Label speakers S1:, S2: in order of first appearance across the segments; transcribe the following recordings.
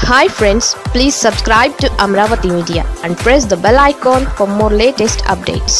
S1: hi friends please subscribe to Amaravati media and press the bell icon for more latest updates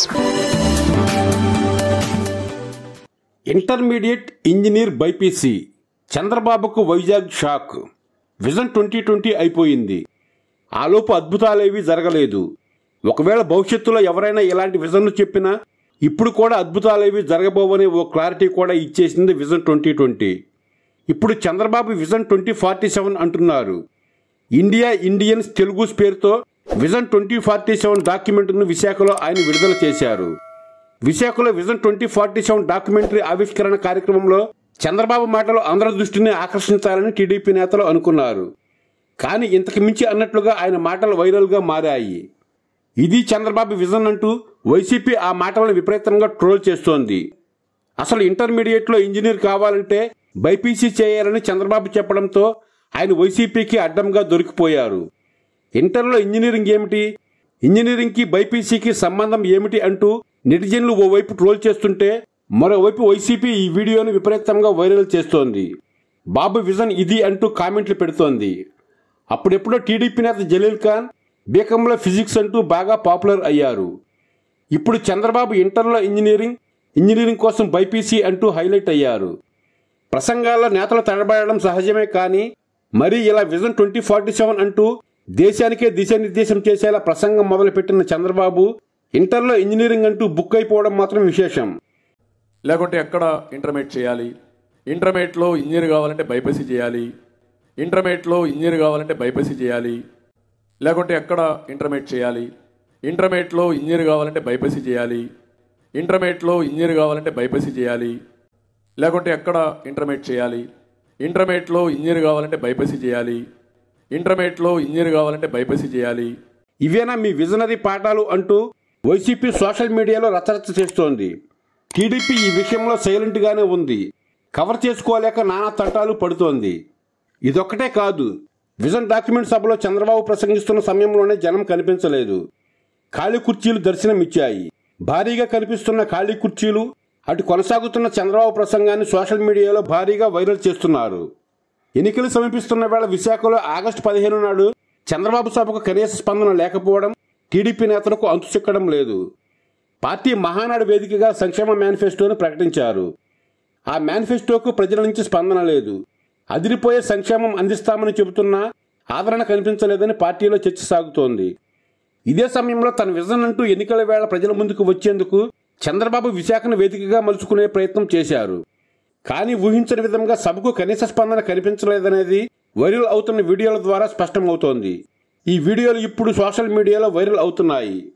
S2: intermediate engineer BiPC చంద్రబాబుకు Vizag shock vision twenty twenty అయిపోయింది ఆలోపు అద్భుతాలేవి జరగలేదు ఒకవేళ భవిష్యత్తులో ఎవరైనా ఇలాంటి విజన్లు చెప్పినా ఇప్పుడు కూడా అద్భుతాలేవి జరగబోవనే ఓ క్లారిటీ కూడా ఇచ్చేసింది విజన్ ట్వంటీ ట్వంటీ ఇప్పుడు Chandrababu vision twenty forty seven అంటున్నారు ఇండియా ఇండియన్స్ తెలుగు పేరుతో విజన్ ట్వంటీ ఫార్టీ సెవెన్ డాక్యుమెంట్ను విశాఖలో ఆయన విడుదల చేశారు విశాఖలో vision twenty forty seven documentary ఆవిష్కరణ కార్యక్రమంలో చంద్రబాబు మాటలు అందరి దృష్టిని ఆకర్షించాలని టీడీపీ నేతలు అనుకున్నారు కానీ ఇంతకు మించి అన్నట్లుగా ఆయన మాటలు వైరల్గా మారాయి ఇది చంద్రబాబు విజన్ అంటూ వైసీపీ ఆ మాటలను విపరీతంగా ట్రోల్ చేస్తోంది అసలు ఇంటర్మీడియట్లో ఇంజనీర్ కావాలంటే బైపీసీ చేయాలని చంద్రబాబు చెప్పడంతో ఆయన వైసీపీకి అడ్డంగా దొరికిపోయారు ఇంటర్లో ఇంజనీరింగ్ ఏమిటి ఇంజనీరింగ్కి బైపీసీకి సంబంధం ఏమిటి అంటూ నెటిజన్లు ఓవైపు ట్రోల్ చేస్తుంటే మరోవైపు వైసీపీ ఈ వీడియోను విపరీతంగా వైరల్ చేస్తోంది బాబు విజన్ ఇది అంటూ కామెంట్లు పెడుతోంది అప్పుడెప్పుడో టీడీపీ నేత జలీల్ ఖాన్ బీకంలో ఫిజిక్స్ అంటూ బాగా పాపులర్ అయ్యారు ఇప్పుడు చంద్రబాబు ఇంటర్లో ఇంజనీరింగ్ ఇంజనీరింగ్ కోసం బైపీసీ అంటూ హైలైట్ అయ్యారు ప్రసంగాల్లో నేతలు తడబడడం సహజమే కానీ మరీ ఇలా విజన్ ట్వంటీ ఫార్టీ సెవెన్ అంటూ దేశానికే దిశానిర్దేశం చేసేలా ప్రసంగం మొదలుపెట్టిన చంద్రబాబు ఇంటర్లో ఇంజనీరింగ్ అంటూ బుక్ అయిపోవడం మాత్రం విశేషం
S3: లేకుంటే ఎక్కడ ఇంటర్మీడియట్ చేయాలి ఇంటర్మీడియట్లో ఇంజనీర్ కావాలంటే బైపీసీ చేయాలి ఇంటర్మీడియట్లో ఇంజనీర్ కావాలంటే బైపీసీ చేయాలి లేకుంటే ఎక్కడ ఇంటర్మీడియట్ చేయాలి ఇంటర్మీడియట్లో ఇంజనీర్ కావాలంటే బైపీసీ చేయాలి ఇంటర్మీడియట్లో ఇంజనీర్ కావాలంటే బైపీసీ చేయాలి లేకుంటే ఎక్కడ ఇంటర్మీడియట్ చేయాలి ఇంటర్మీడియట్లో ఇంజనీర్ కావాలంటే బైపీసీ చేయాలి ఇంటర్మీడియట్లో ఇంజనీర్ కావాలంటే బైపీసీ చేయాలి
S2: ఇవేనా మీ విజనరీ పాఠాలు అంటూ వైసీపీ సోషల్ మీడియాలో రచరచ చేస్తోంది టీడీపీ ఈ విషయంలో సైలెంట్గానే ఉంది కవర్ చేసుకోలేక నానా తంటాలు పడుతోంది ఇదొక్కటే కాదు విజన్ డాక్యుమెంట్ సభలో చంద్రబాబు ప్రసంగిస్తున్న సమయంలోనే జనం కనిపించలేదు ఖాళీ కుర్చీలు దర్శనమిచ్చాయి భారీగా కనిపిస్తున్న ఖాళీ కుర్చీలు అటు కొనసాగుతున్న చంద్రబాబు ప్రసంగాన్ని సోషల్ మీడియాలో భారీగా వైరల్ చేస్తున్నారు ఎన్నికలు సమీపిస్తున్న వేళ విశాఖలో ఆగస్టు పదిహేను నాడు చంద్రబాబు సభకు కనీస స్పందన లేకపోవడం టీడీపీ నేతలకు అంతు చిక్కడం లేదు పార్టీ మహానాడు వేదికగా సంక్షేమ మేనిఫెస్టోను ప్రకటించారు ఆ మేనిఫెస్టోకు ప్రజల నుంచి స్పందన లేదు అదిరిపోయే సంక్షేమం అందిస్తామని చెబుతున్నా ఆదరణ కనిపించలేదని పార్టీలో చర్చ సాగుతోంది ఇదే సమయంలో తన విజన్ అంటూ ఎన్నికల వేళ ప్రజల ముందుకు వచ్చేందుకు చంద్రబాబు విశాఖను వేదికగా మలుచుకునే ప్రయత్నం చేశారు కానీ ఊహించని విధంగా సభకు కనీస స్పందన కనిపించలేదనేది వైరల్ అవుతున్న వీడియోల ద్వారా స్పష్టమవుతోంది ఈ వీడియోలు ఇప్పుడు సోషల్ మీడియాలో వైరల్ అవుతున్నాయి